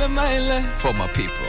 For my people.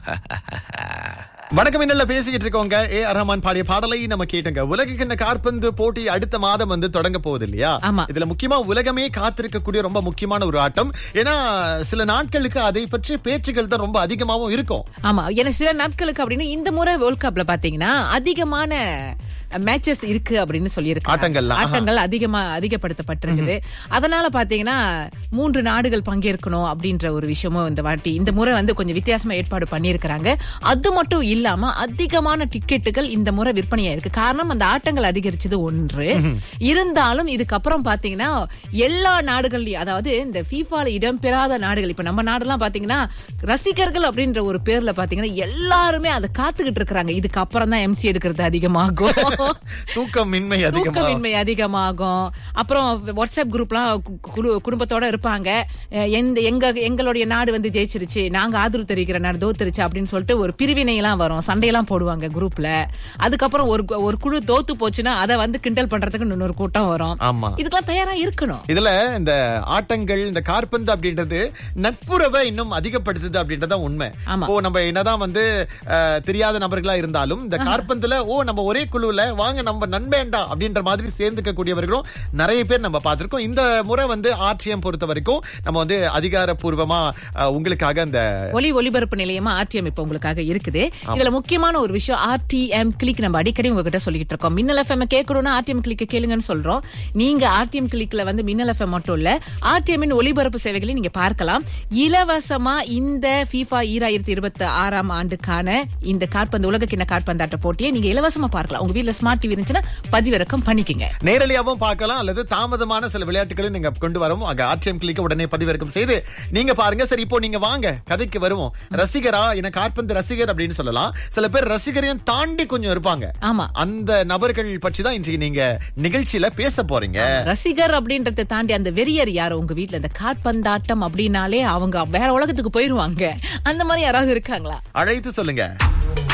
வணக்கம் என்னல பேசிக்கிட்டு இருக்கோங்க ஏ ஆர் ரஹ்மான் பாடிய பாடலை நம்ம கேட்டுங்க உலகக்கிண்ண காற்பந்து போட்டி அடுத்த மாதம் வந்து தொடங்க போகுது இல்லையா ஆமா. இதுல முக்கியமா உலகமே காத்திருக்கக்கூடிய ரொம்ப முக்கியமான ஒரு ஆட்டம் ஏன்னா சில நாட்களுக்கு அதை பற்றி பேச்சுகள் தான் ரொம்ப அதிகமாவும் இருக்கும் ஆமா ஏன்னா சில நாட்களுக்கு அப்படின்னு இந்த முறை வேர்ல்ட் கப்ல பாத்தீங்கன்னா அதிகமான மேட்சஸ் இருக்கு அப்படின்னு சொல்லியிருக்காங்க ஆட்டங்கள்லாம், ஆஹா. ஆட்டங்கள் அதிகமா அதிகப்படுத்தப்பட்டிருக்குது அதனால பாத்தீங்கன்னா மூன்று நாடுகள் பங்கேற்கணும் அப்படின்ற ஒரு விஷயமும் இந்த வாட்டி இந்த முறை வந்து கொஞ்சம் வித்தியாசமா ஏற்பாடு பண்ணியிருக்கிறாங்க அது மட்டும் இல்லாம அதிகமான டிக்கெட்டுகள் இந்த முறை விற்பனையா இருக்கு காரணம் அந்த ஆட்டங்கள் அதிகரிச்சது ஒன்று இருந்தாலும் இதுக்கப்புறம் பாத்தீங்கன்னா எல்லா நாடுகள்லயும் அதாவது இந்த ஃபீஃபால இடம்பெறாத நாடுகள் இப்ப நம்ம நாடெல்லாம் பாத்தீங்கன்னா ரசிகர்கள் அப்படின்ற ஒரு பேர்ல பாத்தீங்கன்னா எல்லாருமே அதை காத்துக்கிட்டு இருக்கிறாங்க இதுக்கு அப்புறம் தான் எம்சி எடுக்கிறது அதிகமாகும் தூக்கமின்மை அதிகமா தூக்கமின்மை அதிகமாகும் அப்புறம் வாட்ஸ்அப் குரூப்லாம் கு- குடு- குடும்பத்தோட இருப்பாங்க அஹ் எந்த எங்க எங்களுடைய நாடு வந்து ஜெயிச்சிருச்சு நாங்க ஆதரவு தெரிவிக்கிற நாடு தோத்துருச்சு அப்படின்னு சொல்லிட்டு ஒரு பிரிவினை எல்லாம் வரும் சண்டையெல்லாம் போடுவாங்க குரூப்ல அதுக்கப்புறம் ஒரு கு- ஒரு குழு தோத்து போச்சுன்னா அதை வந்து கிண்டல் பண்றதுக்கு இன்னொரு கூட்டம் வரும் ஆமா இதுக்கெல்லாம் தயாரா இருக்கணும் இதுல இந்த ஆட்டங்கள் இந்த காற்பந்து அப்படின்றது நட்புறவை இன்னும் அதிகப்படுத்துது அப்படின்றதான் உண்மை ஆமா. ஓ நம்ம என்னதான் வந்து அஹ், தெரியாத நபர்களா இருந்தாலும் இந்த காற்பந்துல ஓ நம்ம ஒரே குழுவுல வாங்க நம்ம நண்பேண்டா அப்படின்ற மாதிரி சேர்ந்துக்க கூடியவர்களும் நிறைய பேர் நம்ம பார்த்திருக்கோம் இந்த முறை வந்து ஆர்டிஎம் பொறுத்த வரைக்கும் நம்ம வந்து அதிகாரப்பூர்வமா அஹ், உங்களுக்காக அந்த ஒலி ஒலிபரப்பு நிலையமா ஆர்டிஎம் இப்ப உங்களுக்காக இருக்குது இதுல முக்கியமான ஒரு விஷயம் ஆர்டிஎம் கிளிக் நம்ம அடிக்கடி உங்ககிட்ட சொல்லிட்டு இருக்கோம் மின்னல் எஃப்எம் கேட்கணும்னா ஆர்டிஎம் கிளிக் கேளுங்கன்னு சொல்றோம் நீங்க ஆர்டிஎம் கிளிக்ல வந்து மின்னல் எஃப்எம் மட்டும் இல்ல ஆர்டிஎம் ஒலிபரப்பு சேவைகளை நீங்க பார்க்கலாம் இலவசமா இந்த FIFA ஈராயிரத்தி இருபத்தி ஆறாம் ஆண்டுக்கான இந்த காற்பந்து உலகக்கிண்ண காற்பந்தாட்ட போட்டியை நீங்க இலவசமா பார்க்கலாம் உங்க வீட்ல ஸ்மார்ட் டிவி இருந்துச்சுன்னா பதிவிறக்கம் பண்ணிக்கங்க நேரடியாவும் பார்க்கலாம் அல்லது தாமதமான சில விளையாட்டுகளையும் நீங்க கொண்டு வரோம் அங்க ஆர்டிஎம் கிளிக்க உடனே பதிவிறக்கம் செய்து நீங்க பாருங்க சரி இப்போ நீங்க வாங்க கதைக்கு வருவோம் ரசிகரா என காற்பந்து ரசிகர் அப்படின்னு சொல்லலாம் சில பேர் ரசிகரையும் தாண்டி கொஞ்சம் இருப்பாங்க ஆமா அந்த நபர்கள் பற்றி தான் இன்றைக்கு நீங்க நிகழ்ச்சியில பேச போறீங்க ரசிகர் அப்படின்றத தாண்டி அந்த வெறியர் யார் உங்க வீட்ல இந்த காற்பந்தாட்டம் அப்படின்னாலே அவங்க வேற உலகத்துக்கு போயிருவாங்க அந்த மாதிரி யாராவது இருக்காங்களா அழைத்து சொல்லுங்க